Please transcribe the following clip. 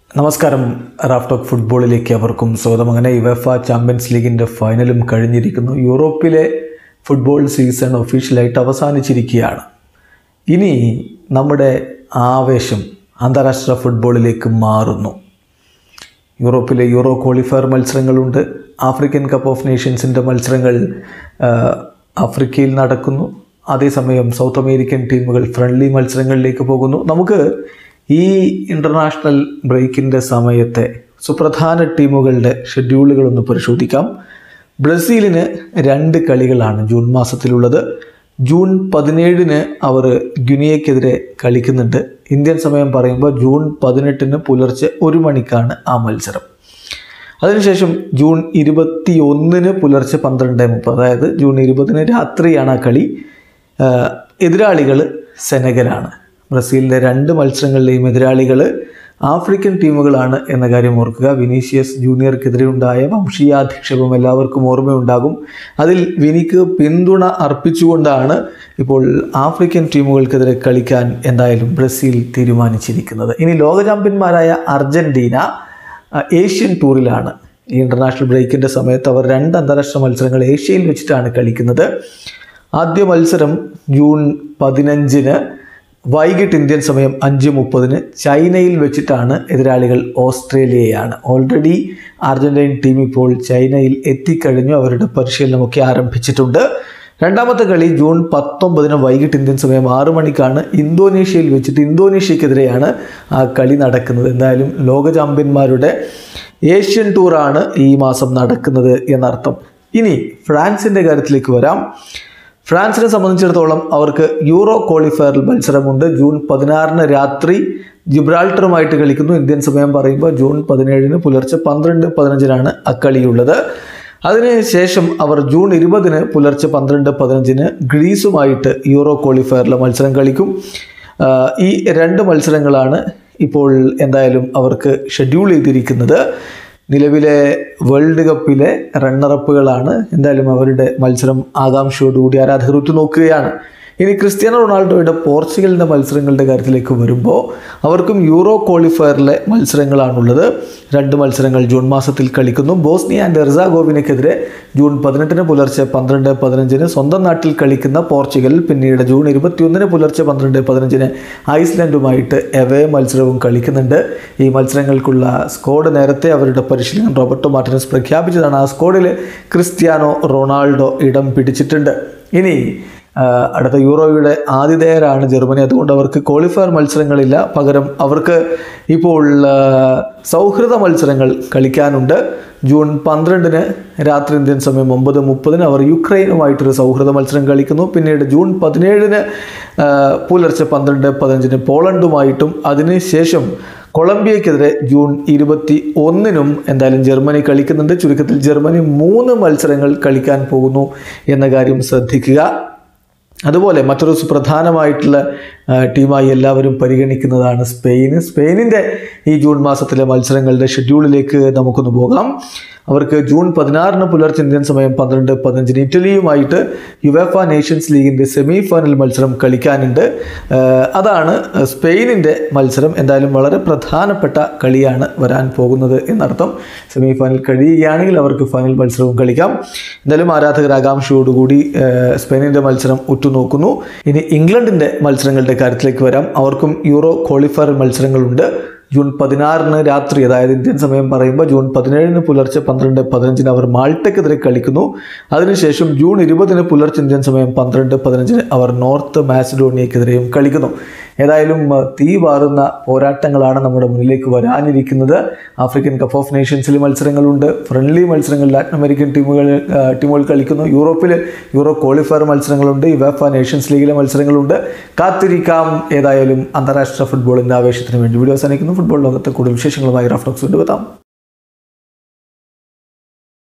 നമസ്കാരം റാഫ്റ്റോക്ക് ഫുട്ബോളിലേക്ക് അവർക്കും സ്വാഗതം അങ്ങനെ യുവഫ ചാമ്പ്യൻസ് ലീഗിൻ്റെ ഫൈനലും കഴിഞ്ഞിരിക്കുന്നു യൂറോപ്പിലെ ഫുട്ബോൾ സീസൺ ഒഫീഷ്യലായിട്ട് അവസാനിച്ചിരിക്കുകയാണ് ഇനി നമ്മുടെ ആവേശം അന്താരാഷ്ട്ര ഫുട്ബോളിലേക്ക് മാറുന്നു യൂറോപ്പിലെ യൂറോ ക്വാളിഫയർ മത്സരങ്ങളുണ്ട് ആഫ്രിക്കൻ കപ്പ് ഓഫ് നേഷൻസിൻ്റെ മത്സരങ്ങൾ ആ, ആഫ്രിക്കയിൽ നടക്കുന്നു അതേസമയം സൗത്ത് അമേരിക്കൻ ടീമുകൾ ഫ്രണ്ട്ലി മത്സരങ്ങളിലേക്ക് പോകുന്നു നമുക്ക് ഈ ഇൻ്റർനാഷണൽ ബ്രേക്കിൻ്റെ സമയത്തെ സുപ്രധാന ടീമുകളുടെ ഷെഡ്യൂളുകളൊന്ന് പരിശോധിക്കാം ബ്രസീലിന് രണ്ട് കളികളാണ് ജൂൺ മാസത്തിലുള്ളത് ജൂൺ പതിനേഴിന് അവർ ഗുനിയക്കെതിരെ കളിക്കുന്നുണ്ട് ഇന്ത്യൻ സമയം പറയുമ്പോൾ ജൂൺ പതിനെട്ടിന് പുലർച്ചെ ഒരു മണിക്കാണ് ആ മത്സരം അതിനുശേഷം ജൂൺ ഇരുപത്തി ഒന്നിന് പുലർച്ചെ പന്ത്രണ്ട് മുപ്പത് അതായത് ജൂൺ ഇരുപതിന് രാത്രിയാണ് ആ കളി എതിരാളികൾ സെനഗലാണ് ബ്രസീലിൻ്റെ രണ്ട് മത്സരങ്ങളിലെയും എതിരാളികൾ ആഫ്രിക്കൻ ടീമുകളാണ് എന്ന കാര്യം ഓർക്കുക വിനീഷ്യസ് ജൂനിയർക്കെതിരെ ഉണ്ടായ വംശീയാധിക്ഷേപം എല്ലാവർക്കും ഓർമ്മയുണ്ടാകും അതിൽ വിനിക്ക് പിന്തുണ അർപ്പിച്ചുകൊണ്ടാണ് ഇപ്പോൾ ആഫ്രിക്കൻ ടീമുകൾക്കെതിരെ കളിക്കാൻ എന്തായാലും ബ്രസീൽ തീരുമാനിച്ചിരിക്കുന്നത് ഇനി ലോക ചാമ്പ്യന്മാരായ അർജൻറ്റീന ആ, ഏഷ്യൻ ടൂറിലാണ് ഈ ഇൻ്റർനാഷണൽ ബ്രേക്കിൻ്റെ സമയത്ത് അവർ രണ്ട് അന്താരാഷ്ട്ര മത്സരങ്ങൾ ഏഷ്യയിൽ വെച്ചിട്ടാണ് കളിക്കുന്നത് ആദ്യ മത്സരം ജൂൺ പതിനഞ്ചിന് വൈകിട്ട് ഇന്ത്യൻ സമയം അഞ്ച് മുപ്പതിന് ചൈനയിൽ വെച്ചിട്ടാണ് എതിരാളികൾ ഓസ്ട്രേലിയയാണ് ഓൾറെഡി അർജൻറ്റീൻ ടീം ഇപ്പോൾ ചൈനയിൽ എത്തിക്കഴിഞ്ഞു അവരുടെ പരിശീലനമൊക്കെ ആരംഭിച്ചിട്ടുണ്ട് രണ്ടാമത്തെ കളി ജൂൺ പത്തൊമ്പതിന് വൈകിട്ട് ഇന്ത്യൻ സമയം ആറു മണിക്കാണ് ഇന്തോനേഷ്യയിൽ വെച്ചിട്ട് ഇന്തോനേഷ്യക്കെതിരെയാണ് ആ കളി നടക്കുന്നത് എന്തായാലും ലോക ചാമ്പ്യന്മാരുടെ ഏഷ്യൻ ടൂറാണ് ഈ മാസം നടക്കുന്നത് എന്നർത്ഥം ഇനി ഫ്രാൻസിൻ്റെ കാര്യത്തിലേക്ക് വരാം ഫ്രാൻസിനെ സംബന്ധിച്ചിടത്തോളം അവർക്ക് യൂറോ ക്വാളിഫയറിൽ മത്സരമുണ്ട് ജൂൺ പതിനാറിന് രാത്രി ജിബ്രാൾട്ടറുമായിട്ട് കളിക്കുന്നു ഇന്ത്യൻ സമയം പറയുമ്പോൾ ജൂൺ പതിനേഴിന് പുലർച്ചെ പന്ത്രണ്ട് പതിനഞ്ചിനാണ് അക്കളിയുള്ളത് അതിനുശേഷം അവർ ജൂൺ ഇരുപതിന് പുലർച്ചെ പന്ത്രണ്ട് പതിനഞ്ചിന് ഗ്രീസുമായിട്ട് യൂറോ ക്വാളിഫയറിലെ മത്സരം കളിക്കും ആ, ഈ രണ്ട് മത്സരങ്ങളാണ് ഇപ്പോൾ എന്തായാലും അവർക്ക് ഷെഡ്യൂൾ ചെയ്തിരിക്കുന്നത് നിലവിലെ വേൾഡ് കപ്പിലെ റണ്ണറപ്പുകളാണ് എന്തായാലും അവരുടെ മത്സരം ആകാംക്ഷയോടുകൂടി ആരാധകർ ഉറ്റുനോക്കുകയാണ് ഇനി ക്രിസ്ത്യാനോ റൊണാൾഡോയുടെ പോർച്ചുഗലിൻ്റെ മത്സരങ്ങളുടെ കാര്യത്തിലേക്ക് വരുമ്പോൾ അവർക്കും യൂറോ ക്വാളിഫയറിലെ മത്സരങ്ങളാണുള്ളത് രണ്ട് മത്സരങ്ങൾ ജൂൺ മാസത്തിൽ കളിക്കുന്നു ബോസ്നിയ ആൻഡ് എർസാഗോവിനക്കെതിരെ ജൂൺ പതിനെട്ടിന് പുലർച്ചെ പന്ത്രണ്ട് പതിനഞ്ചിന് സ്വന്തം നാട്ടിൽ കളിക്കുന്ന പോർച്ചുഗൽ പിന്നീട് ജൂൺ ഇരുപത്തിയൊന്നിന് പുലർച്ചെ പന്ത്രണ്ട് പതിനഞ്ചിന് ഐസ്ലൻഡുമായിട്ട് എവേ മത്സരവും കളിക്കുന്നുണ്ട് ഈ മത്സരങ്ങൾക്കുള്ള സ്ക്വാഡ് നേരത്തെ അവരുടെ പരിശീലകൻ റോബർട്ടോ മാർട്ടിനസ് പ്രഖ്യാപിച്ചതാണ് ആ സ്ക്വാഡിൽ ക്രിസ്ത്യാനോ റൊണാൾഡോ ഇടം പിടിച്ചിട്ടുണ്ട് ഇനി ആ, അടുത്ത യൂറോയുടെ ആതിഥേയരാണ് ജർമ്മനി അതുകൊണ്ട് അവർക്ക് ക്വാളിഫയർ മത്സരങ്ങളില്ല പകരം അവർക്ക് ഇപ്പോൾ ആ, സൗഹൃദ മത്സരങ്ങൾ കളിക്കാനുണ്ട് ജൂൺ പന്ത്രണ്ടിന് രാത്രി ഇന്ത്യൻ സമയം ഒമ്പത് മുപ്പതിന് അവർ യുക്രൈനുമായിട്ടൊരു സൗഹൃദ മത്സരം കളിക്കുന്നു പിന്നീട് ജൂൺ പതിനേഴിന് ആ, പുലർച്ചെ പന്ത്രണ്ട് പതിനഞ്ചിന് പോളണ്ടുമായിട്ടും അതിനുശേഷം കൊളംബിയക്കെതിരെ ജൂൺ ഇരുപത്തി ഒന്നിനും എന്തായാലും ജർമ്മനി കളിക്കുന്നുണ്ട് ചുരുക്കത്തിൽ ജർമ്മനി മൂന്ന് മത്സരങ്ങൾ കളിക്കാൻ പോകുന്നു എന്ന കാര്യം ശ്രദ്ധിക്കുക അതുപോലെ മറ്റൊരു സുപ്രധാനമായിട്ടുള്ള ആ, ടീമായി എല്ലാവരും പരിഗണിക്കുന്നതാണ് സ്പെയിന് സ്പെയിനിൻ്റെ ഈ ജൂൺ മാസത്തിലെ മത്സരങ്ങളുടെ ഷെഡ്യൂളിലേക്ക് നമുക്കൊന്ന് പോകാം അവർക്ക് ജൂൺ പതിനാറിന് പുലർച്ചെ ഇന്ത്യൻ സമയം പന്ത്രണ്ട് പതിനഞ്ചിന് ഇറ്റലിയുമായിട്ട് യുവേഫ നേഷൻസ് ലീഗിൻ്റെ സെമി ഫൈനൽ മത്സരം കളിക്കാനുണ്ട് ആ, അതാണ് സ്പെയിനിൻ്റെ മത്സരം എന്തായാലും വളരെ പ്രധാനപ്പെട്ട കളിയാണ് വരാൻ പോകുന്നത് എന്നർത്ഥം സെമി ഫൈനൽ കഴിയുകയാണെങ്കിൽ അവർക്ക് ഫൈനൽ മത്സരവും കളിക്കാം എന്തായാലും ആരാധകർ ആകാംക്ഷയോടുകൂടി ആ, സ്പെയിനിൻ്റെ മത്സരം ഉറ്റുനോക്കുന്നു ഇനി ഇംഗ്ലണ്ടിൻ്റെ മത്സരങ്ങളുടെ കാര്യത്തിലേക്ക് വരാം അവർക്കും യൂറോ ക്വാളിഫയർ മത്സരങ്ങളുണ്ട് ജൂൺ പതിനാറിന് രാത്രി അതായത് ഇന്ത്യൻ സമയം പറയുമ്പോൾ ജൂൺ പതിനേഴിന് പുലർച്ചെ പന്ത്രണ്ട് പതിനഞ്ചിന് അവർ മാൾട്ടയ്ക്കെതിരെ കളിക്കുന്നു അതിനുശേഷം ജൂൺ ഇരുപതിന് പുലർച്ചെ ഇന്ത്യൻ സമയം പന്ത്രണ്ട് പതിനഞ്ചിന് അവർ നോർത്ത് മാസിഡോണിയക്കെതിരെയും കളിക്കുന്നു ഏതായാലും ആ, തീ പാറുന്ന പോരാട്ടങ്ങളാണ് നമ്മുടെ മുന്നിലേക്ക് വരാനിരിക്കുന്നത് ആഫ്രിക്കൻ കപ്പ് ഓഫ് നേഷൻസിൽ മത്സരങ്ങളുണ്ട് ഫ്രണ്ട്ലി മത്സരങ്ങൾ ലാറ്റിൻ അമേരിക്കൻ ടീമുകൾ ആ, ടീമുകൾ കളിക്കുന്നു യൂറോപ്പിൽ യൂറോ ക്വാളിഫയർ മത്സരങ്ങളുണ്ട് യുവേഫ നേഷൻസ് ലീഗിലെ മത്സരങ്ങളുണ്ട് കാത്തിരിക്കാം ഏതായാലും അന്താരാഷ്ട്ര ഫുട്ബോളിൻ്റെ ആവേശത്തിന് വേണ്ടി വീഡിയോ അവസാനിക്കുന്നു ഫുട്ബോൾ ലോകത്തെ കൂടുതൽ വിശേഷങ്ങളുമായി റഫ്ലക്സ് കൊണ്ടുവെത്താം